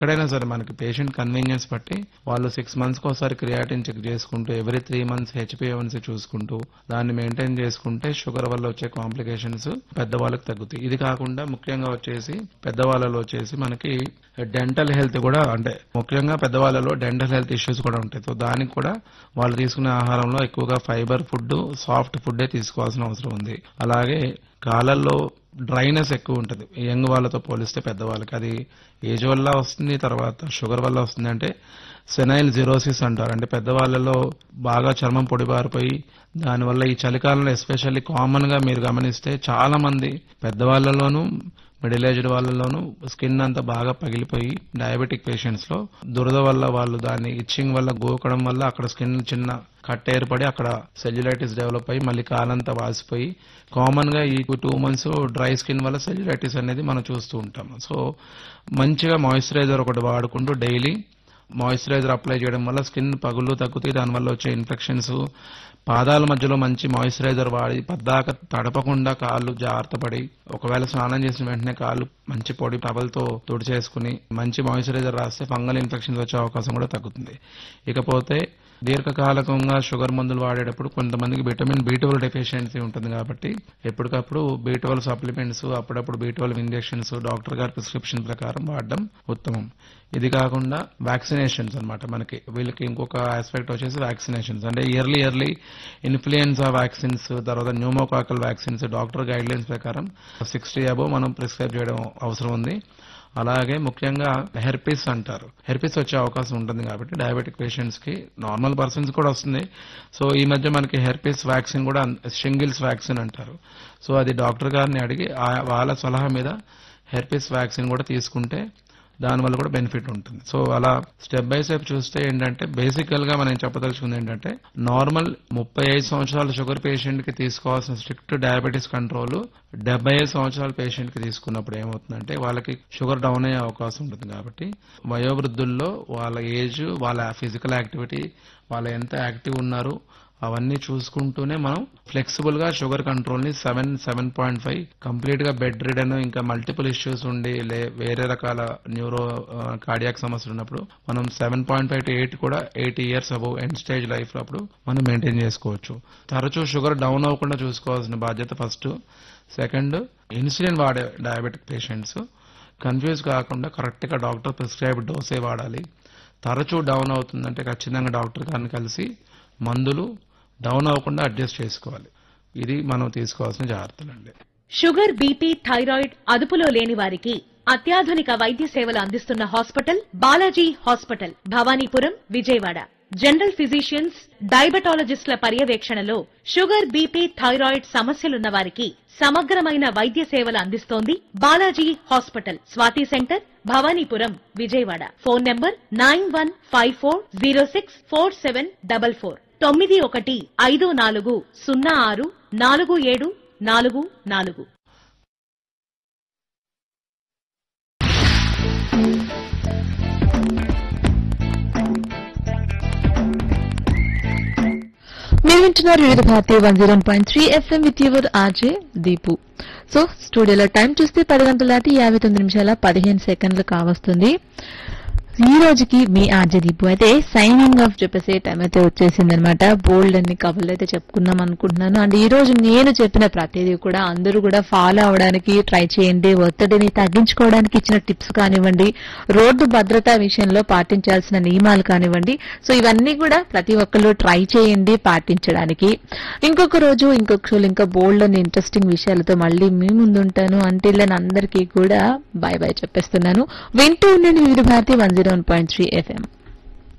ఎక్కడైనా సరే మనకి పేషెంట్ కన్వీనియన్స్ బట్టి వాళ్ళు సిక్స్ మంత్స్కి ఒకసారి క్రియాటిన్ చెక్ చేసుకుంటూ ఎవ్రీ త్రీ మంత్స్ హెచ్పిఎవన్సీ చూసుకుంటూ దాన్ని మెయింటైన్ చేసుకుంటే షుగర్ వల్ల వచ్చే కాంప్లికేషన్స్ పెద్దవాళ్ళకి తగ్గుతాయి ఇది కాకుండా ముఖ్యంగా వచ్చేసి పెద్దవాళ్ళలో వచ్చేసి మనకి డెంటల్ హెల్త్ కూడా అంటే ముఖ్యంగా పెద్దవాళ్ళలో డెంటల్ హెల్త్ ఇష్యూస్ కూడా ఉంటాయి సో దానికి కూడా వాళ్ళు తీసుకునే ఆహారంలో ఎక్కువగా ఫైబర్ ఫుడ్ సాఫ్ట్ ఫుడ్డే తీసుకోవాల్సిన అవసరం ఉంది అలాగే కాలల్లో డ్రైనెస్ ఎక్కువ ఉంటుంది యంగ్ వాళ్ళతో పోలిస్తే పెద్దవాళ్ళకి అది ఏజ్ వల్ల వస్తుంది తర్వాత షుగర్ వల్ల వస్తుంది అంటే సెనైల్ జిరోసిస్ అంటారు అంటే పెద్దవాళ్ళలో బాగా చర్మం పొడిబారిపోయి దానివల్ల ఈ చలికాలంలో ఎస్పెషల్లీ కామన్ గా మీరు గమనిస్తే చాలా మంది పెద్దవాళ్ళలోనూ మిడిల్ ఏజ్డ్ వాళ్ళలోనూ స్కిన్ అంతా బాగా పగిలిపోయి డయాబెటిక్ పేషెంట్స్ లో దురద వల్ల వాళ్ళు దాన్ని ఇచ్చింగ్ వల్ల గోకడం వల్ల అక్కడ స్కిన్ చిన్న కట్ ఏర్పడి అక్కడ సెల్యులైటిస్ డెవలప్ అయ్యి మళ్ళీ కాలంతా వాసిపోయి కామన్ గా ఈ టూ మంత్స్ డ్రై స్కిన్ వల్ల సెల్యులైటిస్ అనేది మనం చూస్తూ ఉంటాం సో మంచిగా మాయిశ్చరైజర్ ఒకటి వాడుకుంటూ డైలీ మాయిశ్చరైజర్ అప్లై చేయడం వల్ల స్కిన్ పగులు తగ్గుతాయి దానివల్ల వచ్చే ఇన్ఫెక్షన్స్ పాదాల మధ్యలో మంచి మాయిశ్చరైజర్ వాడి పద్దాక తడపకుండా కాళ్ళు జాగ్రత్త పడి ఒకవేళ స్నానం చేసిన వెంటనే కాళ్ళు మంచి పొడి టవల్తో తుడిచేసుకుని మంచి మాయిశ్చరైజర్ రాస్తే ఫంగల్ ఇన్ఫెక్షన్స్ వచ్చే అవకాశం కూడా తగ్గుతుంది ఇకపోతే దీర్ఘకాలికంగా షుగర్ మందులు వాడేటప్పుడు కొంతమందికి విటమిన్ బి ట్వెల్వ్ డెఫిషియన్సీ ఉంటుంది కాబట్టి ఎప్పటికప్పుడు బి ట్వెల్వ్ సప్లిమెంట్స్ అప్పుడప్పుడు బి ట్వెల్వ్ ఇంజెక్షన్స్ డాక్టర్ గారి ప్రిస్క్రిప్షన్ ప్రకారం వాడడం ఉత్తమం ఇది కాకుండా వ్యాక్సినేషన్స్ అన్నమాట మనకి వీళ్ళకి ఇంకొక ఆస్పెక్ట్ వచ్చేసి వ్యాక్సినేషన్స్ అంటే ఇయర్లీ ఇయర్లీ ఇన్ఫ్లుయెన్జా వ్యాక్సిన్స్ తర్వాత pneumococcal vaccines doctor guidelines ప్రకారం సిక్స్టీ అబోవ్ మనం ప్రిస్క్రైబ్ చేయడం అవసరం ఉంది అలాగే ముఖ్యంగా హెర్పిస్ అంటారు హెర్పిస్ వచ్చే అవకాశం ఉంటుంది కాబట్టి డయాబెటిక్ పేషెంట్స్ కి నార్మల్ పర్సన్స్ కూడా వస్తుంది సో ఈ మధ్య మనకి హెర్పిస్ వ్యాక్సిన్ కూడా షింగిల్స్ వ్యాక్సిన్ అంటారు సో అది డాక్టర్ గారిని అడిగి ఆ- వాళ్ళ సలహా మీద హెర్పిస్ వ్యాక్సిన్ కూడా తీసుకుంటే దానివల్ల కూడా బెనిఫిట్ ఉంటుంది సో అలా స్టెప్ బై స్టెప్ చూస్తే ఏంటంటే బేసికల్ గా మనం చెప్పదలుచుకుంది ఏంటంటే నార్మల్ ముప్పై ఐదు సంవత్సరాల షుగర్ పేషెంట్ కి తీసుకోవాల్సిన స్ట్రిక్ట్ డయాబెటీస్ కంట్రోల్ డెబ్బై ఐదు సంవత్సరాల పేషెంట్ కి తీసుకున్నప్పుడు ఏమవుతుందంటే వాళ్ళకి షుగర్ డౌన్ అయ్యే అవకాశం ఉంటుంది కాబట్టి వయోవృద్ధుల్లో వాళ్ళ ఏజ్ వాళ్ళ ఫిజికల్ యాక్టివిటీ వాళ్ళు ఎంత యాక్టివ్ ఉన్నారు అవన్నీ చూసుకుంటూనే మనం ఫ్లెక్సిబుల్ గా షుగర్ కంట్రోల్ ని seven seven point five complete గా బెడ్ రిడన్ ఇంకా మల్టిపుల్ ఇష్యూస్ ఉండి లే వేరే రకాల న్యూరో కార్డియాక్ సమస్యలు ఉన్నప్పుడు మనం seven point five to eight కూడా eighty years above end stage life లో అప్పుడు మనం మెయింటైన్ చేసుకోవచ్చు తరచూ షుగర్ డౌన్ అవ్వకుండా చూసుకోవాల్సిన బాధ్యత ఫస్ట్ సెకండ్ ఇన్సులిన్ వాడే డయాబెటిక్ పేషెంట్స్ కన్ఫ్యూజ్ కాకుండా కరెక్ట్ గా డాక్టర్ ప్రిస్క్రైబ్ డోసే వాడాలి తరచూ డౌన్ అవుతుందంటే ఖచ్చితంగా డాక్టర్ గారిని కలిసి మందులు డౌన్ అవ్వకుండా అడ్జస్ట్ చేసుకోవాలి ఇది మనం తీసుకోవాల్సిన జాగ్రత్తలండి షుగర్ బీపీ థైరాయిడ్ అదుపులో లేని వారికి అత్యాధునిక వైద్య సేవలు అందిస్తున్న hospital Balaji hospital Bhavanipuram Vijayawada general physicians డయాబెటాలజిస్టుల పర్యవేక్షణలో షుగర్ బీపీ థైరాయిడ్ సమస్యలున్న వారికి సమగ్రమైన వైద్య సేవలు అందిస్తోంది Balaji hospital Swathi centre Bhavanipuram Vijayawada phone number nine one five four zero six four seven double four తొమ్మిది ఒకటి ఐదు నాలుగు సున్నా ఆరు నాలుగు ఏడు నాలుగు నాలుగు మీరు వింటున్నారు Vividh Bharati one zero point three FM with your RJ Deepu so స్టూడియోలో టైం చూస్తే పది గంటల దాటి యాభై తొమ్మిది నిమిషాల పదిహేను సెకండ్లు కావస్తుంది ఈ రోజుకి మీ ఆర్జే దీపు అయితే సైనింగ్ ఆఫ్ చెప్పేసే టైం అయితే వచ్చేసింది అనమాట బోల్డ్ అన్ని కబుర్లు అయితే చెప్పుకుందాం అనుకుంటున్నాను అండ్ ఈ రోజు నేను చెప్పిన ప్రతిదీ కూడా అందరూ కూడా ఫాలో అవడానికి ట్రై చేయండి ఒత్తిడిని తగ్గించుకోవడానికి ఇచ్చిన టిప్స్ కానివ్వండి రోడ్డు భద్రతా విషయంలో పాటించాల్సిన నియమాలు కానివ్వండి సో ఇవన్నీ కూడా ప్రతి ఒక్కళ్ళు ట్రై చేయండి పాటించడానికి ఇంకొక రోజు ఇంకొక రోజు ఇంకా బోల్డ్ అని ఇంట్రెస్టింగ్ విషయాలతో మళ్ళీ మీ ముందుంటాను అంటే అందరికీ కూడా బాయ్ బాయ్ చెప్పేస్తున్నాను వింటూ ఉండండి Vividh Bharati one zero one point three FM